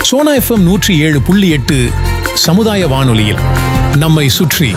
Sona FM நூற்றி ஏழு புள்ளி எட்டு சமுதாய வானொலியில் நம்மை சுற்றி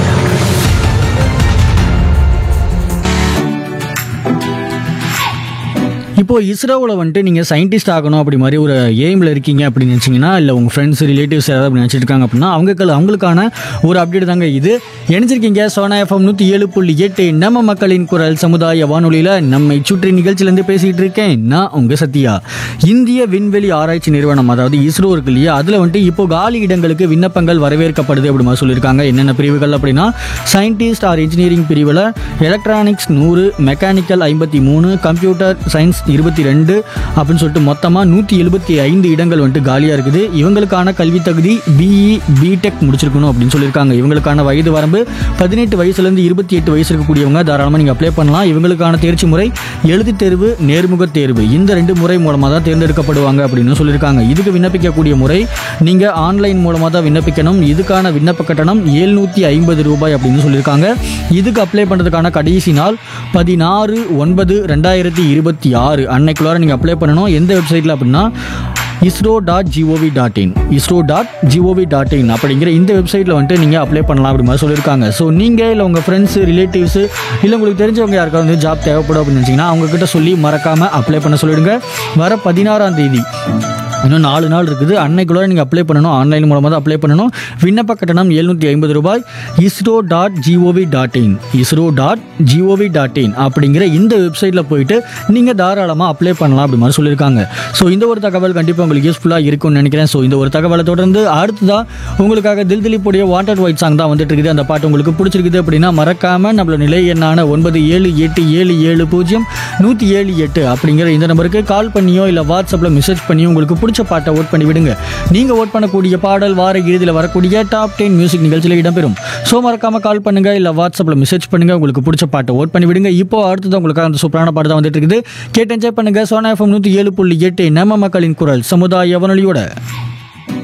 இப்போ இஸ்ரோவில் வந்துட்டு நீங்கள் சயின்டிஸ்ட் ஆகணும் அப்படி மாதிரி ஒரு எய்மில் இருக்கீங்க அப்படின்னு நினச்சிங்கன்னா இல்லை உங்கள் ஃப்ரெண்ட்ஸ் ரிலேட்டிவ்ஸ் யாராவது அப்படி நினச்சிட்டு இருக்காங்க அப்படின்னா அவங்களுக்கு அவங்களுக்கான ஒரு அப்டேட் தாங்க இது இணைஞ்சிருக்கீங்க சோனா எஃப்எம் நூற்றி ஏழு புள்ளி எட்டு நம்ம மக்களின் குரல் சமுதாய வானொலியில் நம்மை சுற்றி நிகழ்ச்சியிலேருந்து பேசிகிட்டு இருக்கேன் நான் உங்கள் சத்யா இந்திய விண்வெளி ஆராய்ச்சி நிறுவனம் அதாவது இஸ்ரோ இருக்கு இல்லையா அதில் வந்துட்டு இப்போ காலி இடங்களுக்கு விண்ணப்பங்கள் வரவேற்கப்படுது அப்படி மாதிரி சொல்லியிருக்காங்க என்னென்ன பிரிவுகள் அப்படின்னா சயின்டிஸ்ட் ஆர் இன்ஜினியரிங் பிரிவில் எலக்ட்ரானிக்ஸ் நூறு மெக்கானிக்கல் ஐம்பத்தி மூணு கம்ப்யூட்டர் சயின்ஸ் இருபத்தி ரெண்டு அப்படின்னு சொல்லிட்டு மொத்தமாக நூற்றி எழுபத்தி ஐந்து இடங்கள் வந்துட்டு காலியாக இருக்குது இவங்களுக்கான கல்வி தகுதி பிஇ பிடெக் முடிச்சிருக்கணும் அப்படின்னு சொல்லியிருக்காங்க இவங்களுக்கான வயது வரம்பு பதினெட்டு வயசுலேருந்து இருபத்தி எட்டு வயசு இருக்கக்கூடியவங்க தாராளமாக நீங்கள் அப்ளை பண்ணலாம் இவங்களுக்கான தேர்ச்சி முறை எழுத்து தேர்வு நேர்முக தேர்வு இந்த ரெண்டு முறை மூலமாக தான் தேர்ந்தெடுக்கப்படுவாங்க அப்படின்னு சொல்லியிருக்காங்க இதுக்கு விண்ணப்பிக்கக்கூடிய முறை நீங்கள் ஆன்லைன் மூலமாக தான் விண்ணப்பிக்கணும் இதுக்கான விண்ணப்ப கட்டணம் ஏழ்நூற்றி ஐம்பது ரூபாய் அப்படின்னு சொல்லியிருக்காங்க இதுக்கு அப்ளை பண்ணுறதுக்கான கடைசி நாள் பதினாறு ஒன்பது ரெண்டாயிரத்தி இருபத்தி ஆறு அன்னைக்குள்ளார நீங்கள் அப்ளை பண்ணணும் எந்த வெப்சைட்டில் அப்படின்னா ISRO dot G O V dot in ISRO dot G O V dot in அப்படிங்கிற இந்த வெப்சைட்டில் வந்துட்டு நீங்கள் அப்ளை பண்ணலாம் அப்படி மாதிரி சொல்லியிருக்காங்க ஸோ நீங்கள் இல்லை உங்கள் ஃப்ரெண்ட்ஸு ரிலேட்டிவ்ஸு இல்லை உங்களுக்கு தெரிஞ்சவங்க யாருக்காவது வந்து ஜாப் தேவைப்படும் அப்படின்னு நினச்சிங்கன்னா அவங்கக்கிட்ட சொல்லி மறக்காமல் அப்ளை பண்ண சொல்லிடுங்க வர பதினாறாம் தேதி இன்னும் நாலு நாள் இருக்குது அன்னைக்குள்ள நீங்கள் அப்ளை பண்ணணும் ஆன்லைன் மூலமாக தான் அப்ளை பண்ணணும் விண்ணப்ப கட்டணம் எழுநூற்றி ஐம்பது ரூபாய் ISRO dot G O V dot in ISRO dot G O V dot in அப்படிங்கிற இந்த வெப்சைட்டில் போயிட்டு நீங்கள் தாராளமாக அப்ளை பண்ணலாம் அப்படி மாதிரி சொல்லியிருக்காங்க ஸோ இந்த ஒரு தகவல் கண்டிப்பாக உங்களுக்கு யூஸ்ஃபுல்லாக இருக்கும்னு நினைக்கிறேன் ஸோ இந்த ஒரு தகவலை தொடர்ந்து அடுத்ததாக உங்களுக்காக தில் திலீப்புடைய வாட்டர் ஒயிட் சாங் தான் வந்துட்டு இருக்குது அந்த பாட்டு உங்களுக்கு பிடிச்சிருக்குது அப்படின்னா மறக்காமல் நம்மளோட நிலை எண்ணான ஒன்பது ஏழு எட்டு ஏழு ஏழு பூஜ்ஜியம் நூற்றி ஏழு எட்டு அப்படிங்கிற இந்த நம்பருக்கு கால் பண்ணியோ இல்லை வாட்ஸ்அப்பில் மெசேஜ் பண்ணியோ உங்களுக்கு பிடிச்ச பாட்டை ஓட் பண்ணி விடுங்க நீங்கள் ஓட் பண்ணக்கூடிய பாடல் வார இறுதியில் வரக்கூடிய டாப் டென் மியூசிக் நிகழ்ச்சியில் இடம்பெறும் ஸோ மறக்காமல் கால் பண்ணுங்க இல்லை வாட்ஸ்அப்பில் மெசேஜ் பண்ணுங்க உங்களுக்கு பிடிச்ச பாட்டை ஓட் பண்ணி விடுங்க இப்போ அடுத்தது உங்களுக்காக அந்த சூப்பரான பாட்டு தான் வந்துட்டு இருக்குது கேட்டு என்ஜாய் பண்ணுங்க சோனா எஃப்எம் நூற்றி ஏழு புள்ளி எட்டு நம்ம மக்களின் குரல் சமுதாய வானொலியோட